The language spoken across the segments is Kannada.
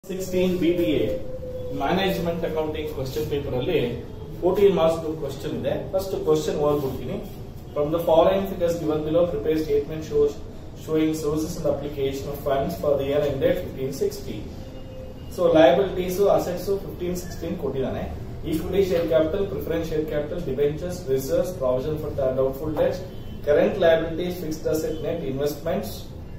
Sixteen B B A management accounting question paper ಅಲ್ಲಿ ಫೋರ್ಟೀನ್ ಮಾರ್ಕ್ಸ್ ಕ್ವಶನ್ ಇದೆ ಫಸ್ಟ್ ಕ್ವಶನ್ ಓದ್ಬಿಡ್ತೀನಿ from the following figures given below prepare statement shows showing sources and application of funds for the year ended fifteen sixteen so liabilities assets fifteen sixteen ಕೊಟ್ಟಿದ್ದಾನೆ equity share capital preference share capital debentures reserves provision for doubtful debts current liabilities fixed asset net investments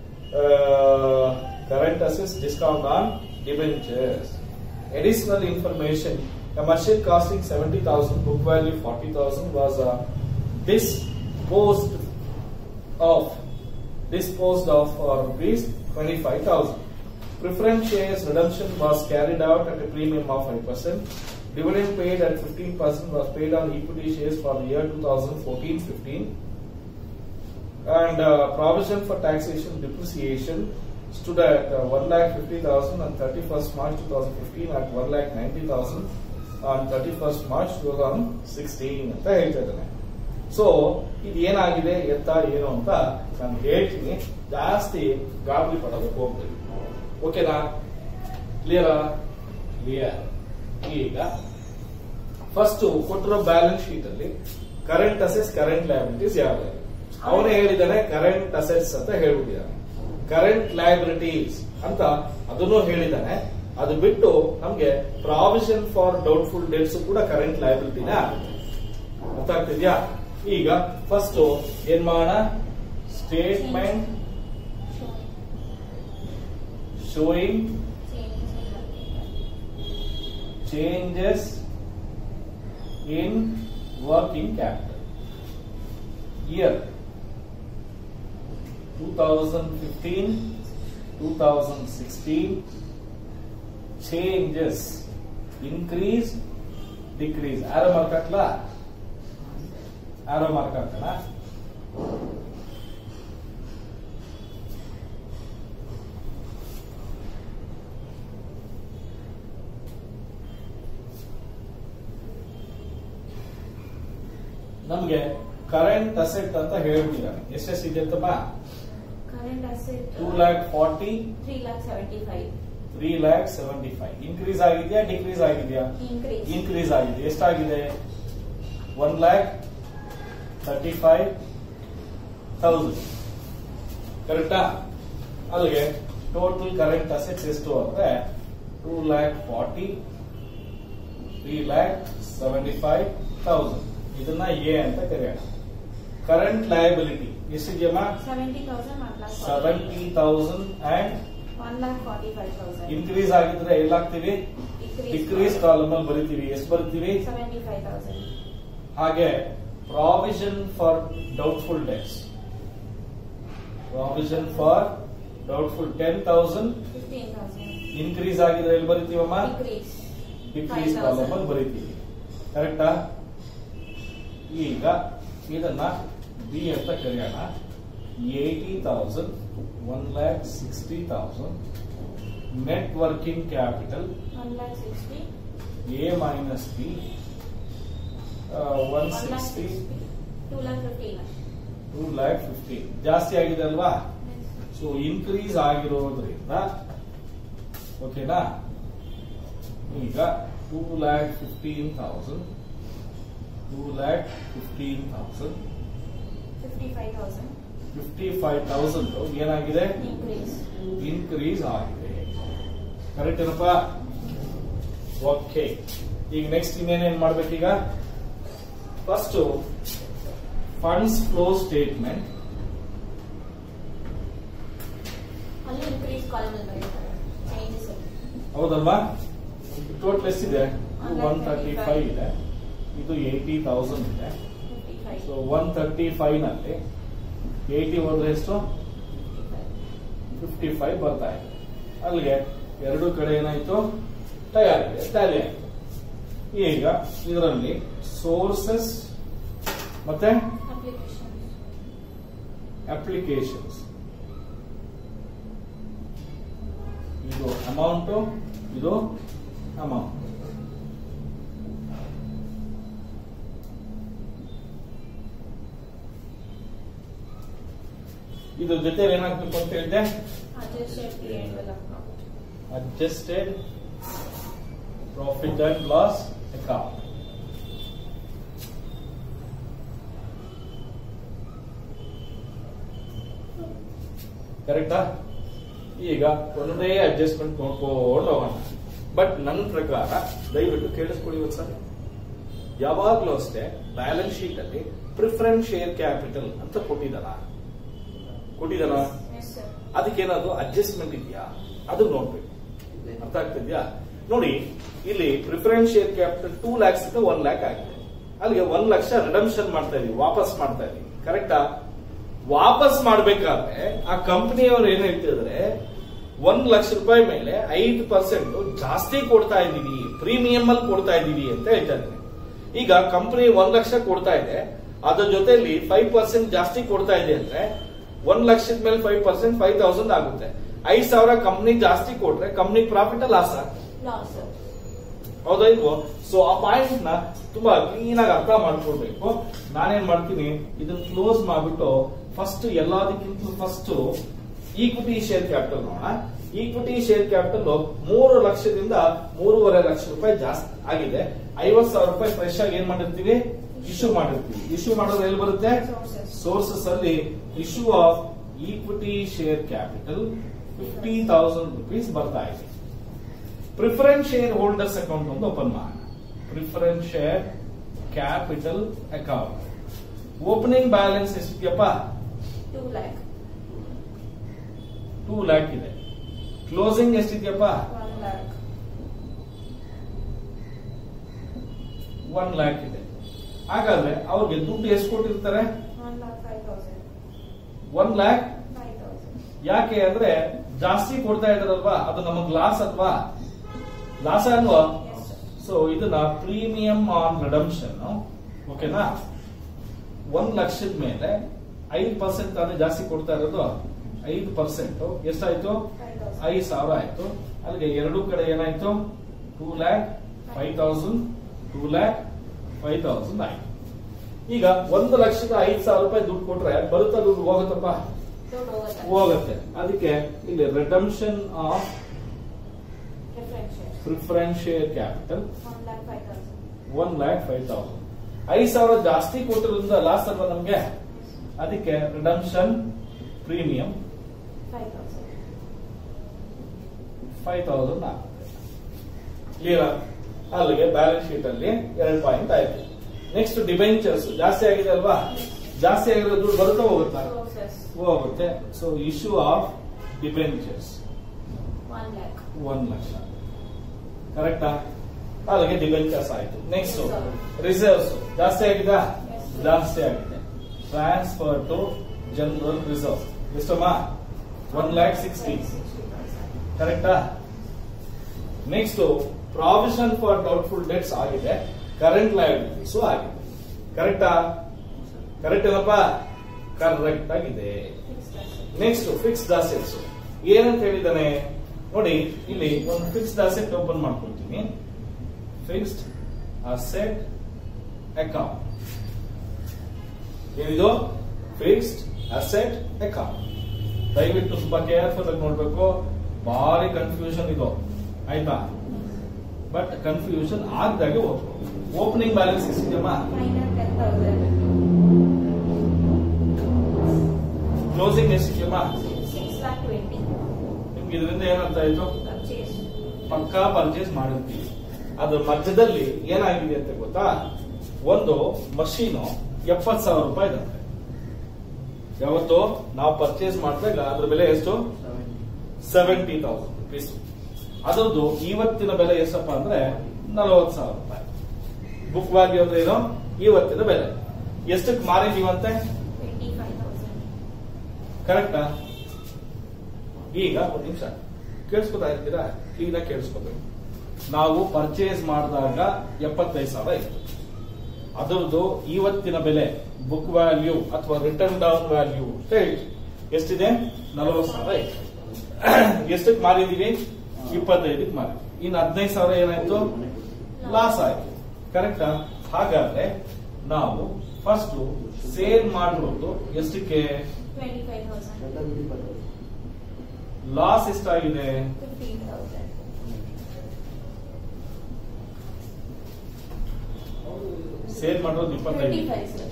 current assets discount on debentures. Additional information: commercial costing 70,000, book value 40,000 was uh, disposed of disposed of for rupees 25,000. Preference shares redemption was carried out at a premium of 5%. Dividend paid at 15% was paid on equity shares for the year 2014-15 and uh, provision for taxation depreciation stood at uh, 1 lakh 50,000 on 31st March 2015 at 1 lakh 90,000 on 31st March 2016 ಅಂತ ಹೇಳ್ತಾ ಇದ್ದಾನೆ ಸೊ ಇದು ಏನಾಗಿದೆ ಎತ್ತ ಏನು ಅಂತ ನಾನು ಹೇಳ್ತೀನಿ ಜಾಸ್ತಿ ಗಾಬರಿ ಪಡೋದಕ್ಕೆ ಹೋಗ್ತೀವಿ ಓಕೆನಾ ಕ್ಲಿಯರಾ ಕ್ಲಿಯರ್ ಈಗ ಫಸ್ಟ್ ಕೊಟ್ಟಿರೋ ಬ್ಯಾಲೆನ್ಸ್ ಶೀಟ್ ಅಲ್ಲಿ ಕರೆಂಟ್ ಅಸೆಟ್ಸ್ ಕರೆಂಟ್ ಲಯಬಿಲಿಟೀಸ್ ಯಾವ್ದು ಅವನೇ ಹೇಳಿದ್ದಾನೆ ಕರೆಂಟ್ ಅಸೆಟ್ಸ್ ಅಂತ ಹೇಳ್ಬಿಟ್ಟಿದ್ದಾನೆ ಕರೆಂಟ್ ಲಯಬಿಲಿಟೀಸ್ ಅಂತ ಅದನ್ನು ಹೇಳಿದ್ದಾನೆ ಅದು ಬಿಟ್ಟು ನಮ್ಗೆ ಪ್ರಾವಿಷನ್ ಫಾರ್ ಡೌಟ್ಫುಲ್ ಡೇಟ್ಸ್ ಕೂಡ ಕರೆಂಟ್ ಲಯಬಿಲಿಟಿನೇ ಆಗುತ್ತೆ ಅರ್ಥ ಆಗ್ತಿದ್ಯಾ ಈಗ ಫಸ್ಟ್ ಏನ್ ಮಾಡೋಣ statement showing changes in working capital year 2015 2016 changes increase decrease arrow mark ಹಾಕ್ಲಾ arrow mark ಹಾಕೋಣ ನಮ್ಗೆ ಕರೆಂಟ್ ಅಸೆಟ್ ಅಂತ ಹೇಳ್ಬಿಟ್ಟಿದ್ದಾನೆ ಎಷ್ಟೆಷ್ಟಿದೆ ಅಂತಪ್ಪ Current asset. Two lakh forty Three lakh seventy-five. Three lakh seventy five increase ಆಗಿದೆಯಾ ಡಿಕ್ರೀಸ್ ಆಗಿದೆಯಾ Increase. ಇನ್ಕ್ರೀಸ್ ಆಗಿದೆ ಎಷ್ಟಾಗಿದೆ one lakh thirty five thousand ಕರೆಕ್ಟಾ ಅಲ್ಲಿಗೆ ಟೋಟಲ್ ಕರೆಂಟ್ ಅಸೆಟ್ಸ್ ಎಷ್ಟು ಅಂದ್ರೆ two lakh forty three lakh seventy five thousand ಇದನ್ನ ಎ ಅಂತ ಕರೆಯೋಣ ಕರೆಂಟ್ ಲಯಬಿಲಿಟಿ ಎಷ್ಟಿದೆಯಮ್ಮ Seventy thousand, one lakh forty. Seventy thousand and One lakh forty-five thousand. Increase ಆಗಿದ್ರೆ ಎಲ್ಲಾಗ್ತೀವಿ Decrease. ಡಿಕ್ರೀಸ್ ಕಾಲಮ್ ಅಲ್ಲಿ ಬರಿತೀವಿ ಎಷ್ಟು ಬರಿತೀವಿ Seventy-five thousand. ಹಾಗೆ provision for doubtful debts provision for doubtful ten thousand Fifteen thousand. Increase ಆಗಿದ್ರೆ ಎಲ್ಲಿ ಬರಿತೀವಮ್ಮ Decrease. Decrease Five column thousand. ಅಲ್ಲಿ ಬರಿತೀವಿ ಕರೆಕ್ಟಾ ಈಗ ಇದನ್ನ ಬಿ ಅಂತ ಕರೆಯೋಣ eighty thousand one lakh sixty thousand net working capital One lakh sixty. A minus B one One lakh sixty sixty. Two lakh fifteen. Two lakh fifteen ಜಾಸ್ತಿ ಆಗಿದೆ ಅಲ್ವಾ ಸೊ ಇನ್ಕ್ರೀಸ್ ಆಗಿರೋದ್ರಿಂದ ಓಕೆನಾ ಈಗ two lakh fifteen thousand two lakh fifteen thousand Fifty-five thousand. Fifty five thousand ಏನಾಗಿದೆ Increase. ಇನ್ಕ್ರೀಸ್ ಆಗಿದೆ ಕರೆಕ್ಟ್ ಏನಪ್ಪ ಓಕೆ ಈಗ ನೆಕ್ಸ್ಟ್ ಇನ್ನೇನೇನ್ ಮಾಡ್ಬೇಕೀಗ ಫಸ್ಟ್ ಫಂಡ್ಸ್ ಫ್ಲೋ ಸ್ಟೇಟ್ಮೆಂಟ್ ಅಲ್ಲಿ increase column ಅಲ್ಲಿ ಬರೀತಾರೆ. Changes. ಹೌದಲ್ವಾ ಟೋಟಲ್ ಎಷ್ಟಿದೆ ಒನ್ ತರ್ಟಿ ಫೈವ್ ಇದೆ ಇದು ಏಯ್ಟಿ ತೌಸಂಡ್ ಇದೆ Fifty-five. So one thirty five ನಲ್ಲಿ ಏಯ್ಟಿ ಹೋದ್ರೆ ಎಷ್ಟು Fifty-five. ಫಿಫ್ಟಿ ಫೈವ್ ಬರ್ತಾ ಇದೆ ಅಲ್ಲಿಗೆ ಎರಡು ಕಡೆ ಏನಾಯ್ತು ತಯಾರಿದೆ ಟ್ಯಾಲಿ ಆಯ್ತು ಈಗ ಇದರಲ್ಲಿ ಸೋರ್ಸಸ್ ಮತ್ತೆ Applications. ಅಪ್ಲಿಕೇಶನ್ಸ್ ಇದು ಅಮೌಂಟ್ ಇದು ಅಮೌಂಟ್ ಇದ್ರ ಜೊತೆ ಏನಾಗ್ಬೇಕು ಅಂತ ಹೇಳಿದೆ Adjusted P and L account. adjusted profit and loss account. ಕರೆಕ್ಟಾ ಈಗ ಒಂದೇ ಅಡ್ಜಸ್ಟ್ಮೆಂಟ್ ನೋಡ್ಕೊಂಡು ಹೋಗೋಣ ಬಟ್ ನನ್ನ ಪ್ರಕಾರ ದಯವಿಟ್ಟು ಕೇಳಿಸ್ಕೊಳ್ಳಿ ಒಂದ್ಸರಿ ಯಾವಾಗ್ಲೂ ಅಷ್ಟೇ ಬ್ಯಾಲೆನ್ಸ್ ಶೀಟ್ ಅಲ್ಲಿ ಪ್ರಿಫರೆನ್ಸ್ ಶೇರ್ ಕ್ಯಾಪಿಟಲ್ ಅಂತ ಕೊಟ್ಟಿದಾರ ಕೊಟ್ಟಿದಾರ ಎಸ್ ಸರ್ ಅದಕ್ಕೇನಾದ್ರು ಅಡ್ಜಸ್ಟ್ಮೆಂಟ್ ಇದೆಯಾ ಅದು ನೋಡ್ಬೇಕು ಅರ್ಥ ಆಗ್ತಿದ್ಯಾ ನೋಡಿ ಇಲ್ಲಿ preference share capital two lakhs ಇಂದ ಒನ್ ಲ್ಯಾಕ್ ಆಗಿದೆ ಅಲ್ಲಿಗೆ ಒಂದ್ ಲಕ್ಷ ರಿಡಮ್ಷನ್ ಮಾಡ್ತಾ ಇದೀವಿ ವಾಪಸ್ ಮಾಡ್ತಾ ಇದೀವಿ ಕರೆಕ್ಟಾ ವಾಪಸ್ ಮಾಡ್ಬೇಕಾದ್ರೆ ಆ ಕಂಪನಿಯವರು ಏನ್ ಹೇಳ್ತಿದ್ರೆ ಒಂದ್ ಲಕ್ಷ ರೂಪಾಯಿ ಮೇಲೆ ಐದು ಪರ್ಸೆಂಟ್ ಜಾಸ್ತಿ ಕೊಡ್ತಾ ಇದೀವಿ ಪ್ರೀಮಿಯಂ ಅಲ್ಲಿ ಕೊಡ್ತಾ ಇದೀವಿ ಅಂತ ಹೇಳ್ತಾ ಇದ್ದಾರೆ ಈಗ ಕಂಪನಿ ಒಂದ್ ಲಕ್ಷ ಕೊಡ್ತಾ ಇದೆ ಅದ್ರ ಜೊತೆಲಿ ಫೈವ್ ಪರ್ಸೆಂಟ್ ಜಾಸ್ತಿ ಕೊಡ್ತಾ ಇದೆ ಅಂದ್ರೆ ಒಂದ್ ಲಕ್ಷದ ಮೇಲೆ ಫೈವ್ ಪರ್ಸೆಂಟ್ ಫೈವ್ ತೌಸಂಡ್ ಆಗುತ್ತೆ ಐದ್ ಸಾವಿರ ಕಂಪ್ನಿ ಜಾಸ್ತಿ ಕೊಟ್ರೆ company profit loss loss sir ಹೌದಾ ಇಲ್ವೋ ಸೊ ಆ ಪಾಯಿಂಟ್ ನ ತುಂಬಾ ಕ್ಲೀನ್ ಆಗಿ ಅರ್ಥ ಮಾಡ್ಕೊಳ್ಬೇಕು ನಾನೇನ್ ಮಾಡ್ತೀನಿ ಇದನ್ನ ಕ್ಲೋಸ್ ಮಾಡ್ಬಿಟ್ಟು ಫಸ್ಟ್ ಎಲ್ಲದಕ್ಕಿಂತ ಫಸ್ಟ್ ಈಕ್ವಿಟಿ ಶೇರ್ ಕ್ಯಾಪಿಟಲ್ ನೋಡೋಣ ಈಕ್ವಿಟಿ ಶೇರ್ ಕ್ಯಾಪಿಟಲ್ ಮೂರು ಲಕ್ಷದಿಂದ ಮೂರುವರೆ ಲಕ್ಷ ರೂಪಾಯಿ ಜಾಸ್ತಿ ಆಗಿದೆ ಐವತ್ ಸಾವಿರ ರೂಪಾಯಿ ಫ್ರೆಶ್ ಆಗಿ ಏನ್ ಮಾಡಿರ್ತೀವಿ ಇಶ್ಯೂ ಮಾಡಿರ್ತೀವಿ ಇಶ್ಯೂ ಮಾಡೋದು ಎಲ್ಲಿ ಬರುತ್ತೆ Sources. ಸೋರ್ಸಸ್ ಅಲ್ಲಿ issue of equity share capital fifty thousand rupees ಬರ್ತಾ ಇದೆ ಪ್ರಿಫರೆನ್ಸ್ ಶೇರ್ ಹೋಲ್ಡರ್ಸ್ ಅಕೌಂಟ್ ಒಂದು ಓಪನ್ ಮಾಡೋಣ preference share capital account opening balance ಎಷ್ಟಿದೆಯಪ್ಪ ಟೂ ಲ್ಯಾಕ್ ಟೂ ಲ್ಯಾಕ್ ಇದೆ ಕ್ಲೋಸಿಂಗ್ ಎಷ್ಟಿದೆಯಪ್ಪ ಒನ್ ಲ್ಯಾಕ್ ಒನ್ ಲ್ಯಾಕ್ ಇದೆ ಹಾಗಾದ್ರೆ ಅವ್ರಿಗೆ ದುಡ್ಡು ಎಷ್ಟು ಕೊಟ್ಟಿರ್ತಾರೆ one lakh five thousand one lakh five thousand ಯಾಕೆ ಅಂದ್ರೆ ಜಾಸ್ತಿ ಕೊಡ್ತಾ ಇದಾರಲ್ವಾ ಅದು ನಮಗ್ ಲಾಸ್ ಅಲ್ವಾ ಲಾಸ್ ಅಲ್ವಾ ಎಸ್ ಸರ್ ಸೊ ಇದನ್ನ ಪ್ರೀಮಿಯಂ ಆನ್ ರಿಡಮ್ಷನ್ ಓಕೆನಾ ಒಂದ್ ಲಕ್ಷದ ಮೇಲೆ ಐದು ಪರ್ಸೆಂಟ್ ತಾನೇ ಜಾಸ್ತಿ ಕೊಡ್ತಾ ಇರೋದು ಐದು ಪರ್ಸೆಂಟ್ ಎಷ್ಟಾಯ್ತು ಫೈವ್ ತೌಸಂಡ್ ಐದು ಸಾವಿರ ಆಯ್ತು ಅಲ್ಲಿಗೆ ಎರಡು ಕಡೆ ಏನಾಯ್ತು two lakh five thousand two lakh five thousand ಆಯ್ತು ಈಗ ಒಂದು ಲಕ್ಷದ ಐದು ಸಾವಿರ ರೂಪಾಯಿ ದುಡ್ಡು ಕೊಟ್ರೆ ಬರುತ್ತಾ ದುಡ್ಡು ಹೋಗುತ್ತಪ್ಪ ದುಡ್ಡು ಹೋಗುತ್ತೆ ಹೋಗುತ್ತೆ ಅದಕ್ಕೆ ಇಲ್ಲಿ redemption of different share preference share capital one lakh five thousand one lakh five thousand ಐದು ಸಾವಿರ ಜಾಸ್ತಿ ಕೊಟ್ಟಿರೋದ್ರಿಂದ ಲಾಸ್ ಅಲ್ವಾ ನಮ್ಗೆ ಅದಕ್ಕೆ redemption premium five thousand five thousand ಆಗುತ್ತೆ ಕ್ಲಿಯರ್ ಅಲ್ಲಿಗೆ ಬ್ಯಾಲೆನ್ಸ್ ಶೀಟ್ ಅಲ್ಲಿ ಎರಡು ಪಾಯಿಂಟ್ ಆಯ್ತು ನೆಕ್ಸ್ಟ್ ಡಿಬೆಂಚರ್ಸ್ ಜಾಸ್ತಿ ಆಗಿದೆ ಅಲ್ವಾ ಜಾಸ್ತಿ ಆಗಿರೋ ದುಡ್ಡು ಬರುತ್ತಾ ಹೋಗುತ್ತಾ ಸೋರ್ಸಸ್ ಹೋಗುತ್ತೆ so issue of debentures one lakh one ಲಕ್ಷ ಕರೆಕ್ಟಾ ಅಲ್ಲಿಗೆ ಡಿಬೆಂಚರ್ಸ್ ಆಯ್ತು ನೆಕ್ಸ್ಟ್ ರಿಸರ್ವ್ಸ್ ಜಾಸ್ತಿ ಆಗಿದಾ Yes. ಜಾಸ್ತಿ ಆಗಿದೆ ಟ್ರಾನ್ಸ್ಫರ್ ಟು ಜನರಲ್ ರಿಸರ್ವ್ ಎಷ್ಟಮ್ಮ ಒನ್ ಲ್ಯಾಕ್ ಸಿಕ್ಸ್ಟಿ ಕರೆಕ್ಟಾ next provision for doubtful debts ಆಗಿದೆ ಕರೆಂಟ್ ಲಯಬಿಲಿಟೀಸ್ ಆಗಿದೆ ಕರೆಕ್ಟಾ ಕರೆಕ್ಟ್ ಏನಪ್ಪ ಕರೆಕ್ಟ್ ಆಗಿದೆ ನೆಕ್ಸ್ಟ್ ಫಿಕ್ಸ್ಡ್ ಅಸೆಟ್ಸ್ ಏನಂತ ಹೇಳಿದಾನೆ ನೋಡಿ ಇಲ್ಲಿ ಒಂದು ಫಿಕ್ಸ್ಡ್ ಅಸೆಟ್ ಓಪನ್ ಮಾಡ್ಕೊಳ್ತೀನಿ ಫಿಕ್ಸ್ಡ್ ಅಸೆಟ್ ಅಕೌಂಟ್ ಏನಿದು ಫಿಕ್ಸ್ಡ್ ಅಸೆಟ್ ಅಕೌಂಟ್ ದಯವಿಟ್ಟು ತುಂಬಾ ಕೇರ್ಫುಲ್ ಆಗಿ ನೋಡ್ಬೇಕು ಭಾರಿ ಕನ್ಫ್ಯೂಷನ್ ಇದು ಆಯ್ತಾ ಬಟ್ ಕನ್ಫ್ಯೂಷನ್ ಆಗ್ದಾಗೆ ಓದ್ಬೇಕು ಓಪನಿಂಗ್ ಬ್ಯಾಲೆನ್ಸ್ ಎಷ್ಟಿದೆಯಮ್ಮ five lakh ten thousand closing ಎಷ್ಟಿದೆಯಮ್ಮ ಸಿಕ್ಸ್ ಲ್ಯಾಕ್ ಟ್ವೆಂಟಿ ನಿಮ್ಗೆ ಇದರಿಂದ ಏನರ್ಥ ಆಯ್ತು ಪರ್ಚೇಸ್ ಪಕ್ಕಾ ಪರ್ಚೇಸ್ ಮಾಡಿರ್ತೀವಿ ಅದ್ರ ಮಧ್ಯದಲ್ಲಿ ಏನಾಗಿದೆ ಅಂತ ಗೊತ್ತಾ ಒಂದು ಮಷೀನು ಎಪ್ಪತ್ ಸಾವಿರ ರೂಪಾಯಿ ಇದಂತೆ ಯಾವತ್ತು ನಾವು ಪರ್ಚೇಸ್ ಮಾಡಿದಾಗ ಅದ್ರ ಬೆಲೆ ಎಷ್ಟು ಸೆವೆಂಟಿ ತೌಸಂಡ್ ರುಪೀಸ್ ಅದರದ್ದು ಇವತ್ತಿನ ಬೆಲೆ ಎಷ್ಟಪ್ಪ ಅಂದ್ರೆ ನಲವತ್ತು ಸಾವಿರ ರೂಪಾಯಿ ಬುಕ್ ವ್ಯಾಲ್ಯೂ ಅಂದ್ರೆ ಏನು ಇವತ್ತಿನ ಬೆಲೆ ಎಷ್ಟಕ್ಕೆ ಮಾರಿದೀವಂತೆ ಟ್ವೆಂಟಿ ಫೈವ್ ತೌಸಂಡ್ ಕರೆಕ್ಟಾ ಈಗ ಒಂದು ನಿಮಿಷ ಕೇಳಿಸ್ಕೊತಾ ಇರ್ತೀರಾ ಕ್ಲೀನ್ ಆಗಿ ಕೇಳಿಸ್ಕೋಬೇಕು ನಾವು ಪರ್ಚೇಸ್ ಮಾಡಿದಾಗ ಎಪ್ಪತ್ತೈದು ಸಾವಿರ ಇತ್ತು ಅದರದ್ದು ಇವತ್ತಿನ ಬೆಲೆ ಬುಕ್ ವ್ಯಾಲ್ಯೂ ಅಥವಾ ರಿಟರ್ನ್ ಡೌನ್ ವ್ಯಾಲ್ಯೂ ಅಂತ ಹೇಳಿ ಎಷ್ಟಿದೆ ನಲವತ್ತು ಸಾವಿರ ಇತ್ತು ಎಷ್ಟಕ್ಕೆ ಮಾರಿದೀವಿ ಇಪ್ಪತ್ತೈದಕ್ಕೆ ಮಾರಿ ಇನ್ನು ಹದಿನೈದು ಸಾವಿರ ಏನಾಯ್ತು ಲಾಸ್ ಆಯ್ತು ಕರೆಕ್ಟಾ ಹಾಗಾದ್ರೆ ನಾವು ಫಸ್ಟ್ ಸೇಲ್ ಮಾಡಿರೋದು ಎಷ್ಟಕ್ಕೆ ಟ್ವೆಂಟಿ ಫೈವ್ ತೌಸಂಡ್ ಲಾಸ್ ಎಷ್ಟಾಗಿದೆ ಫಿಫ್ಟಿ ಫಿಫ್ಟೀನ್ ತೌಸಂಡ್ ಸೇಲ್ ಮಾಡೋದು ಟ್ವೆಂಟಿ ಇಪ್ಪತ್ತೈದು ಫೈವ್ ಸರ್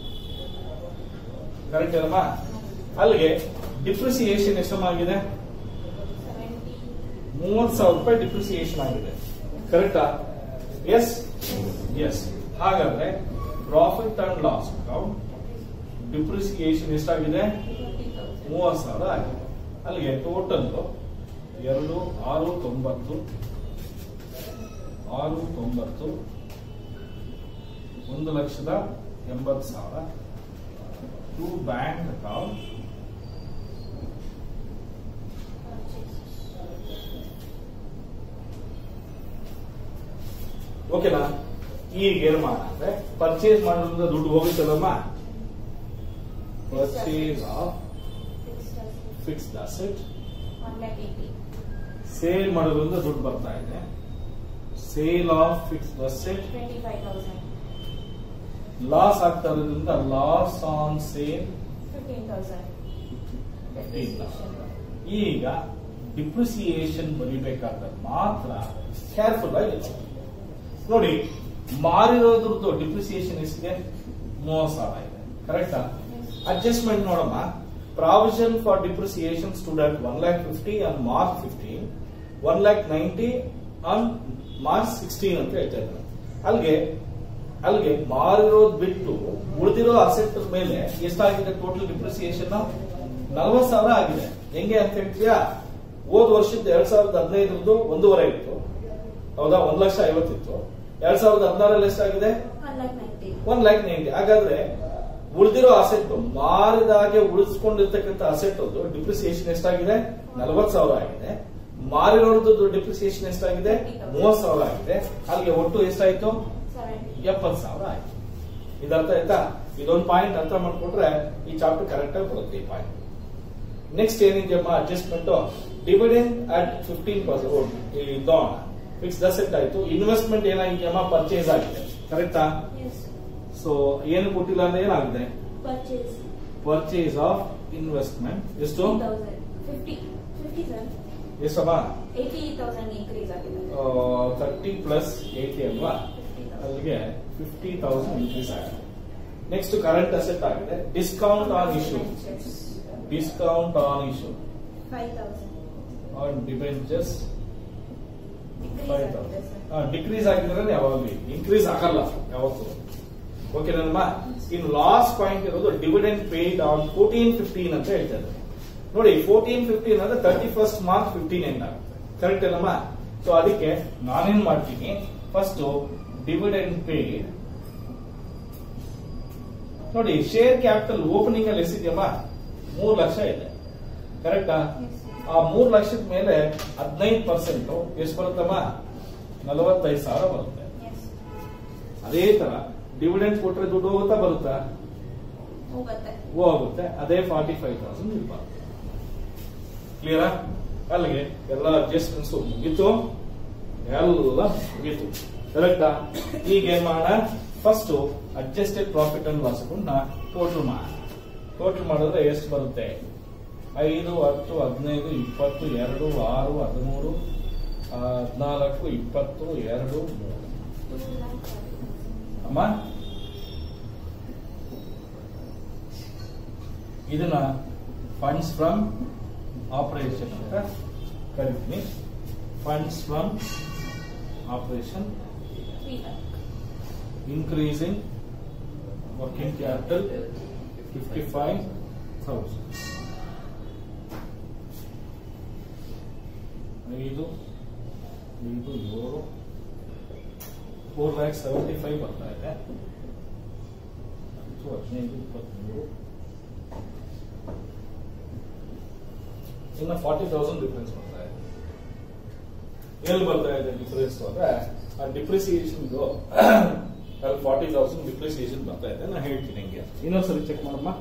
ಕರೆಕ್ಟ್ ಅಲ್ಲಮ್ಮ ಅಲ್ಲಿಗೆ ಡಿಪ್ರಿಸಿಯೇಷನ್ ಎಷ್ಟಮಾಗಿದೆ ಸೆವೆಂಟಿ ಮೂವತ್ ಸಾವಿರ ರೂಪಾಯಿ ಡಿಪ್ರಿಸಿಯೇಷನ್ ಆಗಿದೆ ಕರೆಕ್ಟಾ ಎಸ್ ಎಸ್ ಹಾಗಾದ್ರೆ profit and loss account depreciation ಎಷ್ಟಾಗಿದೆ ಫಿಫ್ಟಿ ತೌಸಂಡ್ ಮೂವತ್ ಸಾವಿರ ಆಗಿದೆ ಅಲ್ಲಿಗೆ ಟೋಟಲ್ ಎರಡು ಆರು ತೊಂಬತ್ತು ಆರು ತೊಂಬತ್ತು ಒಂದು ಲಕ್ಷದ ಎಂಬತ್ತು ಸಾವಿರ ಟು ಬ್ಯಾಂಕ್ ಅಕೌಂಟ್ ಓಕೆನಾ ಈಗ ಏನ್ ಮಾಡಂದ್ರೆ ಪರ್ಚೇಸ್ ಮಾಡೋದ್ರಿಂದ ದುಡ್ಡು ಹೋಗುತ್ತಲ್ಲಮ್ಮ purchase of fixed asset one lakh eighty sale ಮಾಡೋದ್ರಿಂದ ದುಡ್ಡು ಬರ್ತಾ ಇದೆ sale of fixed asset twenty five thousand loss ಆಗ್ತಾ ಇರೋದ್ರಿಂದ loss on sale fifteen thousand ಈಗ ಡಿಪ್ರಿಸಿಯೇಷನ್ ಬರಿಬೇಕಾದ್ರೆ ಮಾತ್ರ ಕೇರ್ಫುಲ್ ಆಗಿ ನೋಡಿ ಮಾರಿರೋದ್ರದ್ದು ಡಿಪ್ರಿಸಿಯೇಷನ್ ಎಷ್ಟಿದೆ ಮೂವತ್ ಸಾವಿರ ಇದೆ ಕರೆಕ್ಟಾ ಅಡ್ಜಸ್ಟ್ಮೆಂಟ್ ನೋಡಮ್ಮ provision for depreciation stood at one lakh fifty on March fifteen one lakh ninety on March sixteen ಅಂತ ಹೇಳ್ತಾ ಇದ್ದಾರೆ ಅಲ್ಲಿಗೆ ಅಲ್ಲಿಗೆ ಮಾರಿರೋದ್ ಬಿಟ್ಟು ಉಳಿದಿರೋ ಅಸೆಟ್ ಮೇಲೆ ಎಷ್ಟಾಗಿದೆ ಟೋಟಲ್ ಡಿಪ್ರಿಸಿಯೇಷನ್ ನಲವತ್ ಸಾವಿರ ಆಗಿದೆ ಹೆಂಗೆ ಅಂತ ಹೇಳ್ತೀಯಾ ಹೋದ್ ವರ್ಷದ ಎರಡ್ ಸಾವಿರದ ಹದಿನೈದರದ್ದು ಒಂದೂವರೆ ಇತ್ತು ಹೌದಾ ಒಂದ್ ಲಕ್ಷ ಐವತ್ತಿತ್ತು ಎರಡ್ ಸಾವಿರದ ಹದಿನಾರಲ್ಲಿ ಎಷ್ಟಾಗಿದೆ one lakh ninety one lakh ninety ಹಾಗಾದ್ರೆ ಉಳಿದಿರೋ ಅಸೆಟ್ ಮಾರಿದಾಗೆ ಉಳಿಸ್ಕೊಂಡಿರ್ತಕ್ಕಂಥ ಅಸೆಟ್ ಅದು ಡಿಪ್ರಿಸಿಯೇಷನ್ ಎಷ್ಟಾಗಿದೆ ನಲವತ್ ಸಾವಿರ ಆಗಿದೆ ಮಾರಿರೋದು ಡಿಪ್ರಿಸಿಯೇಷನ್ ಎಷ್ಟಾಗಿದೆ ಮೂವತ್ ಸಾವಿರ ಆಗಿದೆ ಅಲ್ಲಿಗೆ ಒಟ್ಟು ಎಷ್ಟಾಯ್ತು ಸೆವೆಂಟಿ ಎಪ್ಪತ್ ಸಾವಿರ ಆಯ್ತು ಇದರ್ಥ ಆಯ್ತಾ ಇದೊಂದು ಪಾಯಿಂಟ್ ಅರ್ಥ ಮಾಡ್ಕೊಂಡ್ರೆ ಈ ಚಾಪ್ಟರ್ ಕರೆಕ್ಟ್ ಆಗಿ ಬರುತ್ತೆ ಈ ಪಾಯಿಂಟ್ ನೆಕ್ಸ್ಟ್ ಏನಿದೆಯಮ್ಮ adjustment dividend at fifteen percent ಇದ್ದೋಣ ಫಿಕ್ಸ್ ಅಸೆಟ್ ಆಯ್ತು ಇನ್ವೆಸ್ಟ್ಮೆಂಟ್ ಏನಾಗಿದೆಯಮ್ಮ ಪರ್ಚೇಸ್ ಆಗಿದೆ ಕರೆಕ್ಟಾ ಎಸ್ ಸೊ ಏನು ಕೊಟ್ಟಿಲ್ಲ ಅಂದ್ರೆ ಏನಾಗಿದೆ ಪರ್ಚೇಸ್ ಪರ್ಚೇಸ್ ಆಫ್ ಇನ್ವೆಸ್ಟ್ಮೆಂಟ್ ಎಷ್ಟು ತೌಸಂಡ್ ಫಿಫ್ಟಿ ಫಿಫ್ಟಿ ಸರ್ ಎಷ್ಟಮ್ಮ ಏಯ್ಟಿ ತೌಸಂಡ್ ಇನ್ಕ್ರೀಸ್ ಆಗಿದೆ ತರ್ಟಿ ಪ್ಲಸ್ ಏಯ್ಟಿ ಅಲ್ವಾ ಫಿಫ್ಟಿ ತೌಸಂಡ್ ಅಲ್ಲಿಗೆ ಫಿಫ್ಟಿ ತೌಸಂಡ್ ಇನ್ಕ್ರೀಸ್ ಆಗಿದೆ ನೆಕ್ಸ್ಟ್ ಕರೆಂಟ್ ಅಸೆಟ್ ಆಗಿದೆ discount on issue discount on issue five thousand on debentures decrease five ಆಗಿದೆ ಸರ್ ತೌಸಂಡ್ ಡಿಕ್ರೀಸ್ ಆಗಿದ್ರೆ ಯಾವಾಗಲೂ ಇನ್ಕ್ರೀಸ್ ಆಗಲ್ಲ ಯಾವತ್ತು ಓಕೆ ನನ್ನಮ್ಮ ಇನ್ ಲಾಸ್ಟ್ ಪಾಯಿಂಟ್ ಇರೋದು dividend paid on fourteen fifteen ಅಂತ ಹೇಳ್ತಾ ಇದ್ದಾರೆ ನೋಡಿ ಫೋರ್ಟೀನ್ ಫಿಫ್ಟೀನ್ ಅಂದ್ರೆ thirty first March fifteen end ಆಗುತ್ತೆ ಕರೆಕ್ಟ್ ಅಲ್ಲಮ್ಮ ಸೊ ಅದಕ್ಕೆ ನಾನೇನ್ ಮಾಡ್ತೀನಿ ಫಸ್ಟ್ ಡಿವಿಡೆಂಡ್ ಪೇಡ್ ನೋಡಿ ಶೇರ್ ಕ್ಯಾಪಿಟಲ್ ಓಪನಿಂಗ್ ಅಲ್ಲಿ ಎಷ್ಟಿದೆಯಮ್ಮ ಮೂರ್ ಲಕ್ಷ ಇದೆ ಕರೆಕ್ಟಾ ಆ ಮೂರ್ ಲಕ್ಷದ ಮೇಲೆ ಹದಿನೈದು ಪರ್ಸೆಂಟ್ ಎಷ್ಟು ಬರುತ್ತಮ್ಮ ನಲವತ್ತೈದು ಸಾವಿರ ಬರುತ್ತೆ ಎಸ್ ಅದೇ ತರ ಡಿವಿಡೆಂಡ್ ಕೊಟ್ರೆ ದುಡ್ಡು ಹೋಗುತ್ತಾ ಬರುತ್ತಾ ಹೋಗುತ್ತೆ ಹೋಗುತ್ತೆ ಅದೇ ಫಾರ್ಟಿ ಫೈವ್ ತೌಸಂಡ್ ಬರುತ್ತೆ ಕ್ಲಿಯರಾ ಅಲ್ಲಿಗೆ ಎಲ್ಲ ಅಡ್ಜಸ್ಟ್ಮೆಂಟ್ಸ್ ಮುಗೀತು ಎಲ್ಲ ಮುಗೀತು ಕರೆಕ್ಟಾ ಈಗ ಏನ್ ಮಾಡೋಣ first adjusted profit and loss account total ಮಾಡೋಣ ಟೋಟಲ್ ಮಾಡಿದ್ರೆ ಎಷ್ಟು ಬರುತ್ತೆ ಐದು ಹತ್ತು ಹದಿನೈದು ಇಪ್ಪತ್ತು ಎರಡು ಆರು ಹದಿಮೂರು ಆ, ಹದಿನಾಲ್ಕು ಇಪ್ಪತ್ತು ಎರಡು ಮೂರು ಅಮ್ಮ ಇದನ್ನ ಫಂಡ್ಸ್ ಫ್ರಮ್ ಆಪರೇಷನ್ ಅಂತ ಕರಿತೀನಿ funds from operation three lakh increasing working capital 55,000. ಐದು ಐದು ಏಳು ಫೋರ್ ಲ್ಯಾಕ್ ಸೆವೆಂಟಿ ಫೈವ್ ಬರ್ತಾ ಇದೆ ಹತ್ತು ಹದಿನೈದು ಇಪ್ಪತ್ಮೂರು ಇನ್ನು ಫಾರ್ಟಿ ತೌಸಂಡ್ ಡಿಫ್ರೆನ್ಸ್ ಬರ್ತಾ ಇದೆ ಎಲ್ಲಿ ಬರ್ತಾ ಇದೆ ಡಿಫ್ರೆನ್ಸ್ ಅಂದ್ರೆ ಆ ಡಿಪ್ರಿಸಿಯೇಷನ್ ಅಲ್ಲಿ ಫಾರ್ಟಿ ತೌಸಂಡ್ ಡಿಪ್ರಿಸಿಯೇಷನ್ ಬರ್ತಾ ಇದೆ ನಾನು ಹೇಳ್ತೀನಿ ನಿಮಗೆ ಇನ್ನೊಂದ್ಸರಿ ಚೆಕ್ ಮಾಡಮ್ಮ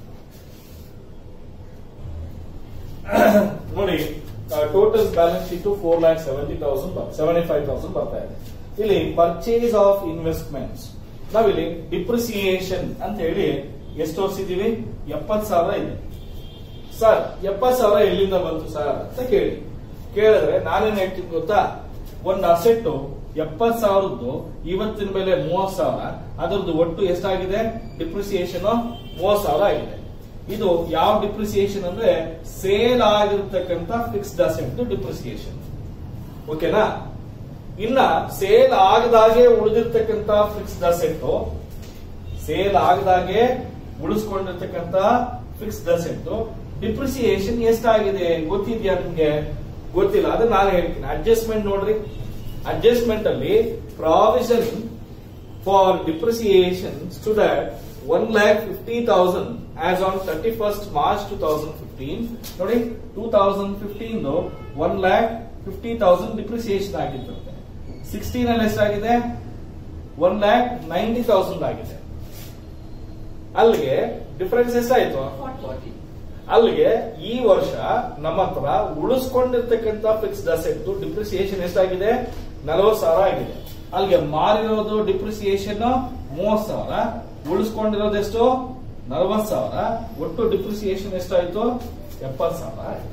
ನೋಡಿ total balance sheet four lakh seventy thousand seventy five thousand ಬರ್ತಾ ಇದೆ ಇಲ್ಲಿ ಪರ್ಚೇಸ್ ಆಫ್ ಇನ್ವೆಸ್ಟ್ಮೆಂಟ್ಸ್ ನಾವಿಲ್ಲಿ ಡಿಪ್ರಿಸಿಯೇಷನ್ ಅಂತ ಹೇಳಿ ಎಷ್ಟು ತೋರಿಸಿದೀವಿ ಎಪ್ಪತ್ ಸಾವಿರ ಇದೆ ಸರ್ ಎಪ್ಪತ್ ಸಾವಿರ ಎಲ್ಲಿಂದ ಬಂತು ಸರ್ ಅಂತ ಕೇಳಿ ಕೇಳಿದ್ರೆ ನಾನೇನ್ ಹೇಳ್ತೀನಿ ಗೊತ್ತಾ ಒಂದು ಅಸೆಟ್ ಎಪ್ಪತ್ ಸಾವಿರದ್ದು ಇವತ್ತಿನ ಬೆಲೆ ಮೂವತ್ ಸಾವಿರ ಅದರದ್ದು ಒಟ್ಟು ಎಷ್ಟಾಗಿದೆ ಡಿಪ್ರಿಸಿಯೇಷನ್ ಮೂವತ್ ಸಾವಿರ ಆಗಿದೆ ಇದು ಯಾವ ಡಿಪ್ರಿಸಿಯೇಷನ್ ಅಂದ್ರೆ ಸೇಲ್ ಆಗಿರ್ತಕ್ಕಂಥ ಫಿಕ್ಸ್ಡ್ ಅಸೆಟ್ ಡಿಪ್ರಿಸಿಯೇಷನ್ ಓಕೆನಾ ಇನ್ನ ಸೇಲ್ ಆಗದಾಗೆ ಉಳಿದಿರ್ತಕ್ಕಂಥ ಫಿಕ್ಸ್ಡ್ ಅಸೆಟ್ ಸೇಲ್ ಆಗದಾಗೆ ಉಳಿಸ್ಕೊಂಡಿರ್ತಕ್ಕಂಥ ಫಿಕ್ಸ್ಡ್ ಅಸೆಟ್ ಡಿಪ್ರಿಸಿಯೇಷನ್ ಎಷ್ಟಾಗಿದೆ ಗೊತ್ತಿದ್ಯಾ ನಿಮ್ಗೆ ಗೊತ್ತಿಲ್ಲ ಅದನ್ನ ನಾನು ಹೇಳ್ತೀನಿ ಅಡ್ಜಸ್ಟ್ಮೆಂಟ್ ನೋಡ್ರಿ ಅಡ್ಜಸ್ಟ್ಮೆಂಟ್ ಅಲ್ಲಿ provision for depreciation stood at one lakh fifty thousand as on thirty first March two thousand fifteen ನೋಡಿ two thousand fifteen one lakh fifty thousand depreciation ಆಗಿತ್ತಂತೆ ಸಿಕ್ಸ್ಟೀನ್ ಅಲ್ಲಿ ಎಷ್ಟಾಗಿದೆ ಒನ್ ಲ್ಯಾಕ್ ನೈಂಟಿ ತೌಸಂಡ್ ಆಗಿದೆ ಅಲ್ಲಿಗೆ ಡಿಫರೆನ್ಸ್ ಎಷ್ಟಾಯ್ತು ಫಾರ್ಟಿ ಅಲ್ಲಿಗೆ ಈ ವರ್ಷ ನಮ್ಮ ಹತ್ರ ಉಳಿಸ್ಕೊಂಡಿರ್ತಕ್ಕಂಥ ಫಿಕ್ಸ್ಡ್ ಅಸೆಟ್ ಡಿಪ್ರಿಸಿಯೇಷನ್ ಎಷ್ಟಾಗಿದೆ ನಲವತ್ತು ಸಾವಿರ ಆಗಿದೆ ಅಲ್ಲಿಗೆ ಮಾರಿರೋದು ಡಿಪ್ರಿಸಿಯೇಷನ್ ಮೂವತ್ ಸಾವಿರ ಉಳಿಸ್ಕೊಂಡಿರೋದು ಎಷ್ಟು ನಲವತ್ ಸಾವಿರ ಒಟ್ಟು ಡಿಪ್ರಿಸಿಯೇಷನ್ ಎಷ್ಟಾಯ್ತು ಎಪ್ಪತ್ ಸಾವಿರ ಆಯ್ತು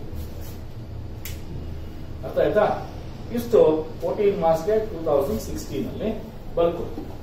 ಅರ್ಥ ಆಯ್ತಾ ಇಷ್ಟು ಫೋರ್ಟೀನ್ ಮಾರ್ಚ್ಗೆ ಟೂ ತೌಸಂಡ್ ಸಿಕ್ಸ್ಟೀನ್ ಅಲ್ಲಿ ಬರ್ಕೊಡ್ತೀವಿ